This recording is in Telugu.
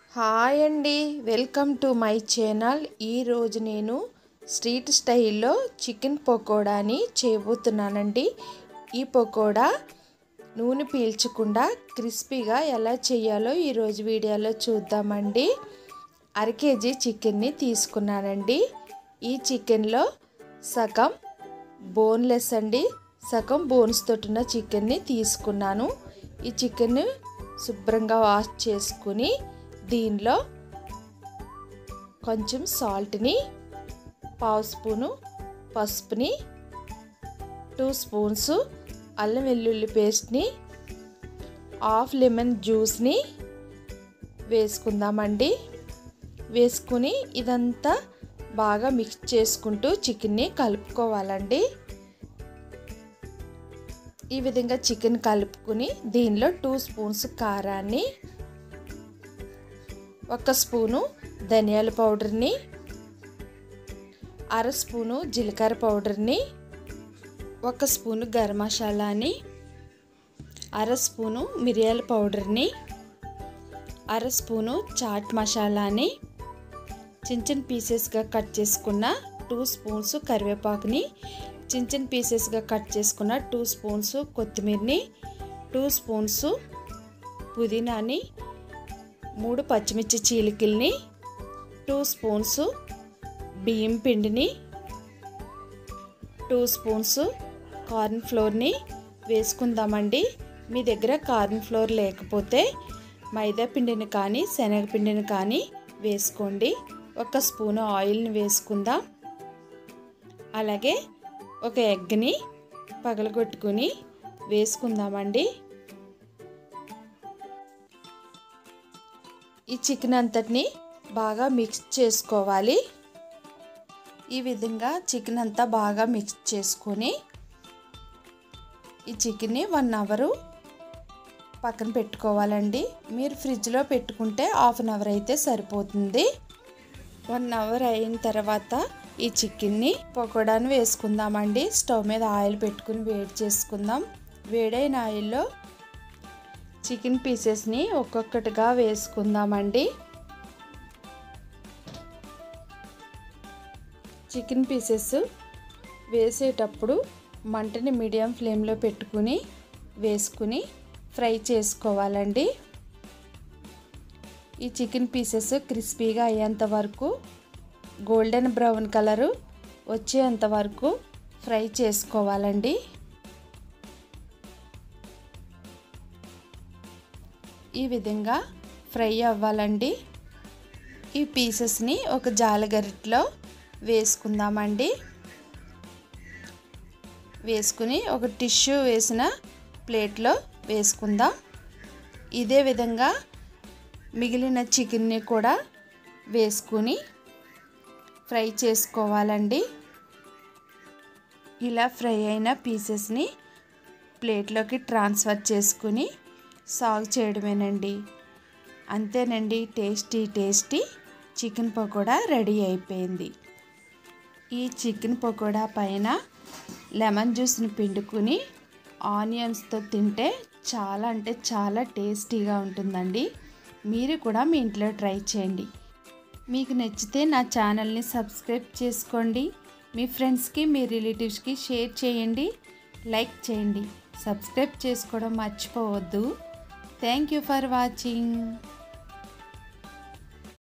హాయ్ అండి వెల్కమ్ టు మై ఛానల్ ఈరోజు నేను స్ట్రీట్ స్టైల్లో చికెన్ పకోడాని చేయబోతున్నానండి ఈ పకోడా నూనె పీల్చకుండా క్రిస్పీగా ఎలా చేయాలో ఈరోజు వీడియోలో చూద్దామండి అర కేజీ చికెన్ని తీసుకున్నానండి ఈ చికెన్లో సగం బోన్లెస్ అండి సగం బోన్స్ తోటిన చికెన్ని తీసుకున్నాను ఈ చికెన్ శుభ్రంగా వాష్ చేసుకుని దీనిలో కొంచెం సాల్ట్ని పావు స్పూను పసుపుని టూ స్పూన్స్ అల్లం వెల్లుల్లి పేస్ట్ని హాఫ్ లెమన్ జ్యూస్ని వేసుకుందామండి వేసుకుని ఇదంతా బాగా మిక్స్ చేసుకుంటూ చికెన్ని కలుపుకోవాలండి ఈ విధంగా చికెన్ కలుపుకుని దీనిలో టూ స్పూన్స్ కారాన్ని ఒక స్పూను ధనియాల పౌడర్ని అర స్పూను జీలకర్ర పౌడర్ని ఒక స్పూను గరం మసాలాని అర స్పూను మిరియాల పౌడర్ని అర స్పూను చాట్ మసాలాని చిన్న చిన్న పీసెస్గా కట్ చేసుకున్న టూ స్పూన్స్ కరివేపాకుని చిన్న చిన్న పీసెస్గా కట్ చేసుకున్న టూ స్పూన్స్ కొత్తిమీరని టూ స్పూన్స్ పుదీనాని మూడు పచ్చిమిర్చి చీలికల్ని టూ స్పూన్స్ బియ్యం పిండిని టూ స్పూన్స్ కార్న్ ఫ్లోర్ని వేసుకుందామండి మీ దగ్గర కార్న్ ఫ్లోర్ లేకపోతే మైదా పిండిని కానీ శనగపిండిని కానీ వేసుకోండి ఒక స్పూను ఆయిల్ని వేసుకుందాం అలాగే ఒక ఎగ్ని పగలగొట్టుకుని వేసుకుందామండి ఈ చికెన్ అంతటిని బాగా మిక్స్ చేసుకోవాలి ఈ విధంగా చికెన్ అంతా బాగా మిక్స్ చేసుకొని ఈ చికెన్ని వన్ అవరు పక్కన పెట్టుకోవాలండి మీరు ఫ్రిడ్జ్లో పెట్టుకుంటే హాఫ్ అన్ అవర్ అయితే సరిపోతుంది వన్ అవర్ అయిన తర్వాత ఈ చికెన్ని పకోడాను వేసుకుందామండి స్టవ్ మీద ఆయిల్ పెట్టుకుని వేడి చేసుకుందాం వేడైన ఆయిల్లో చికెన్ పీసెస్ని ఒక్కొక్కటిగా వేసుకుందామండి చికెన్ పీసెస్ వేసేటప్పుడు మంటని మీడియం ఫ్లేమ్లో పెట్టుకుని వేసుకుని ఫ్రై చేసుకోవాలండి ఈ చికెన్ పీసెస్ క్రిస్పీగా అయ్యేంత వరకు గోల్డెన్ బ్రౌన్ కలరు వచ్చేంత వరకు ఫ్రై చేసుకోవాలండి ఈ విధంగా ఫ్రై అవ్వాలండి ఈ పీసెస్ని ఒక జాలగరిట్లో వేసుకుందామండి వేసుకుని ఒక టిష్యూ వేసిన ప్లేట్లో వేసుకుందాం ఇదే విధంగా మిగిలిన చికెన్ని కూడా వేసుకుని ఫ్రై చేసుకోవాలండి ఇలా ఫ్రై అయిన పీసెస్ని ప్లేట్లోకి ట్రాన్స్ఫర్ చేసుకుని సాగు చేయడమేనండి అంతేనండి tasty tasty chicken pakoda ready అయిపోయింది ఈ చికెన్ పకోడా పైన లెమన్ జ్యూస్ని పిండుకుని ఆనియన్స్తో తింటే చాలా అంటే చాలా టేస్టీగా ఉంటుందండి మీరు కూడా మీ ఇంట్లో ట్రై చేయండి మీకు నచ్చితే నా ఛానల్ని సబ్స్క్రైబ్ చేసుకోండి మీ ఫ్రెండ్స్కి మీ రిలేటివ్స్కి షేర్ చేయండి లైక్ చేయండి సబ్స్క్రైబ్ చేసుకోవడం మర్చిపోవద్దు థ్యాంక్ యూ ఫర్ వాచింగ్